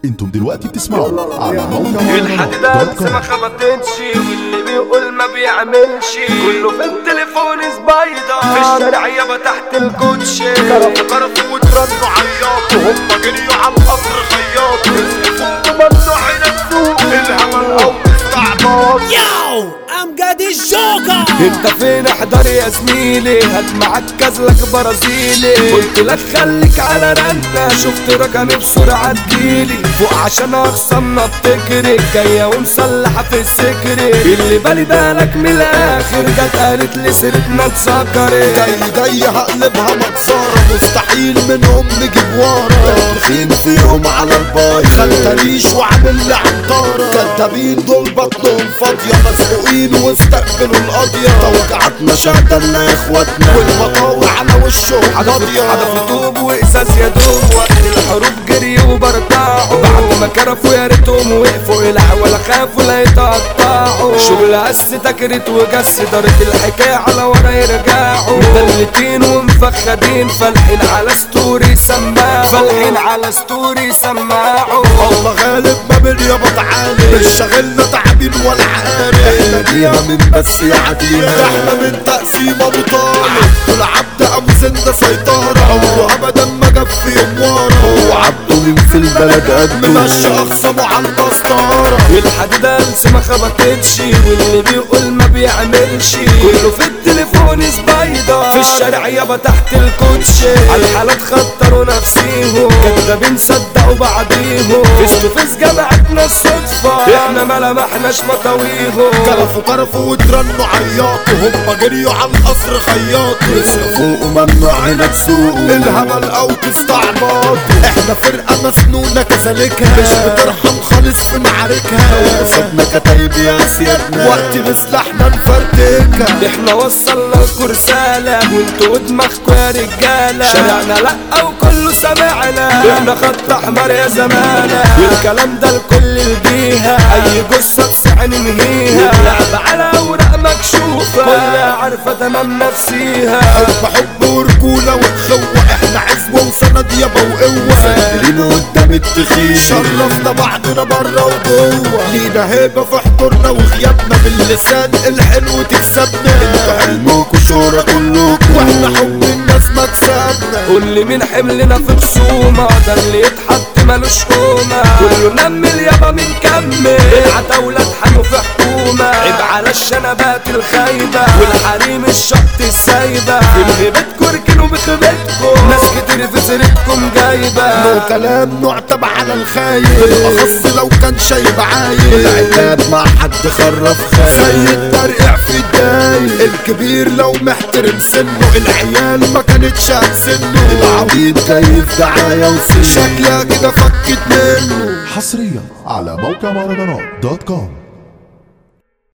انتم دلوقتي بتسمعوا على موقع الحد ده لسه ما خبطتش واللي بيقول ما بيعملش كله في التليفون سبايدر في الشارع يابا تحت الكوتشي كرفوا كرفوا وترنوا عياطوا هم جريوا على القصر خياطوا يسقفوا ممنوع السوق الهوى الاول استعباط ياو امجد الجوكر انت فين احضر يا زميلي هات معاك كازلك برازيلي قلت لك خليك على رنة شفت رقمي بسرعة تجيلي فوق عشان اخصمنا بتجري جاية ومسلحة في السكري اللي بالي بالك من الاخر جت قالت لي سيرتنا اتسكرت جاي جاي هقلبها مكسارة مستحيل منهم نجيب ورا تخين فيهم على الباي خلتنيش وعامل لي عطارة كدابين دول بطنهم فاضية مسبوقين واستقبلوا القضية توقعاتنا شهدنا يا اخواتنا والمطاوي على وشهم قاضية حدفوا طوب وازاز يا دوب وقت الحروب جري وبرتاحوا بعد ما كرفوا يا ريتهم وقفوا الع ولا خافوا لا يتقطعوا شغل قس تكرت وجس دارت الحكايه على ورا يرجعوا مدلتين ومفخدين فالحين على ستوري سماعوا فالحين على ستوري سماعوا الله غالب ما بين يابا تعالي مش شاغلنا تعبين ولا عارف احنا ديها من بس يعديها احنا من تقسيم ابو طالب طول عبد ابو زنده سيطرة عمره ابدا ما جاب في ورا هو عبده مين في البلد قده ممشي اخصمه على المسطرة الحديدة لسه ما خبطتش واللي بيقول ما بيعملش كله في التليفون سبايدر في الشارع يابا تحت الكوتشي على الحالات خطروا نفسيهم كدابين صدقوا بعضيهم فيس تو فيس جمعتنا الصدفة احنا ما لمحناش مطاويهم كرفوا كرفوا وترنوا عياطوا هم جريوا على القصر خياطوا يسقفوا وممنوع هنا تسوقوا الهبل او تستعبطوا احنا فرقة مسنونة كذلكها مش بترحم خالص في معاركها قصادنا كتايب يا سيادنا وقت بسلاحنا نفرتكها احنا وصلنا لكم رسالة وانتوا ودماغكوا يا رجالة شارعنا لا وكله سمعنا احنا خط احمر يا زمانة والكلام ده الكل البيها اي جثة تسع ننهيها لعب على اوراق مكشوفة كلها عارفة تمام نفسيها حب حب ورجولة واخوة احنا عزوة وسند يابا وقوة سندلين قدام التخين شرفنا بعضنا برا وجوه لينا هيبة في حضورنا وغيابنا باللسان الحلو تكسبنا انتوا حلمكوا شهرة كلكوا واحنا حب الناس مكسبنا قول لي مين حملنا في خصومة ده اللي يتحط ملوش قومة كله نمل يابا مين كمل العتاولة اتحنوا في حكومة عيب على الشنبات الخايبة والحريم الشط السايبة في غيبتكوا ركنوا بخيبتكم ناس كتير في سيرتكم جايبة نو كلام نعتب على الخايب بالاخص لو كان شايب عايب العتاب مع حد خرف خايب زي الترقيع في الداي الكبير لو محترم سنه العيال ما كانتش هتسنه العبيد جاي في دعايه وسن شكلها كده فكت منه حصريا على موقع مهرجانات دوت كوم